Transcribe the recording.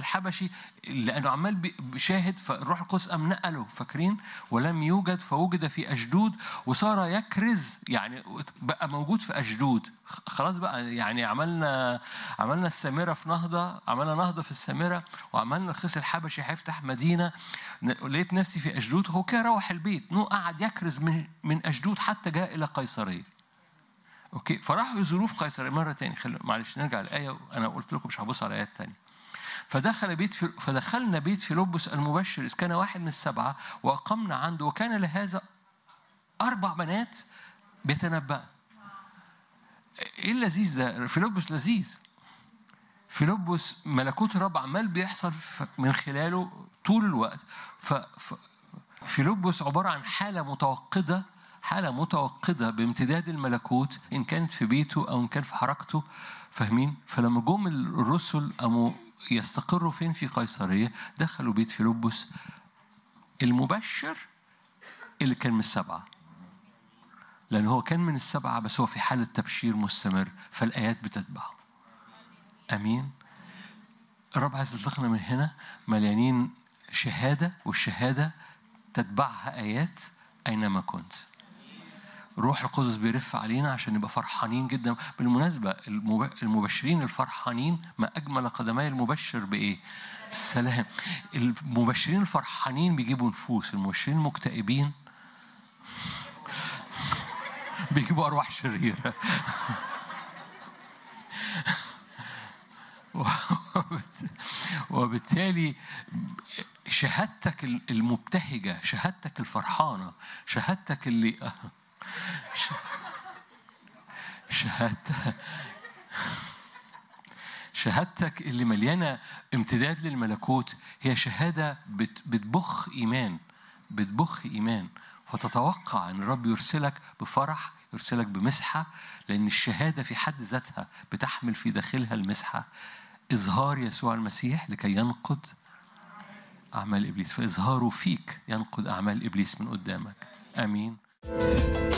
الحبشي لانه عمال بيشاهد فالروح القدس قام نقله فاكرين ولم يوجد فوجد في اشدود وصار يكرز يعني بقى موجود في اشدود خلاص بقى يعني عملنا عملنا السامره في نهضه عملنا نهضه في السامره وعملنا الخص الحبشي هيفتح مدينه لقيت نفسي في اشدود هو كده روح البيت نو قعد يكرز من من اشدود حتى جاء الى قيصريه اوكي فراحوا يزوروه في قيصريه مره تاني خل... معلش نرجع الايه انا قلت لكم مش هبص على ايات تانية فدخل بيت في فدخلنا بيت فيلبس المبشر إذ كان واحد من السبعة وأقمنا عنده وكان لهذا أربع بنات بيتنبأ إيه اللذيذ ده؟ فيلبس لذيذ فيلبس ملكوت الرب عمال بيحصل من خلاله طول الوقت ف... ف... فيلبس عبارة عن حالة متوقدة حالة متوقدة بامتداد الملكوت إن كانت في بيته أو إن كان في حركته فاهمين؟ فلما جم الرسل قاموا يستقروا فين في قيصرية دخلوا بيت فيلبس المبشر اللي كان من السبعة لأن هو كان من السبعة بس هو في حالة تبشير مستمر فالآيات بتتبعه أمين الرب عايز يطلقنا من هنا مليانين شهادة والشهادة تتبعها آيات أينما كنت روح القدس بيرف علينا عشان نبقى فرحانين جدا بالمناسبة المبشرين الفرحانين ما أجمل قدمي المبشر بإيه؟ السلام المبشرين الفرحانين بيجيبوا نفوس المبشرين المكتئبين بيجيبوا أرواح شريرة وبالتالي شهادتك المبتهجة شهادتك الفرحانة شهادتك اللي شهادتك شهادتك اللي مليانه امتداد للملكوت هي شهاده بتبخ ايمان بتبخ ايمان فتتوقع ان الرب يرسلك بفرح يرسلك بمسحه لان الشهاده في حد ذاتها بتحمل في داخلها المسحه اظهار يسوع المسيح لكي ينقض اعمال ابليس فاظهاره فيك ينقض اعمال ابليس من قدامك امين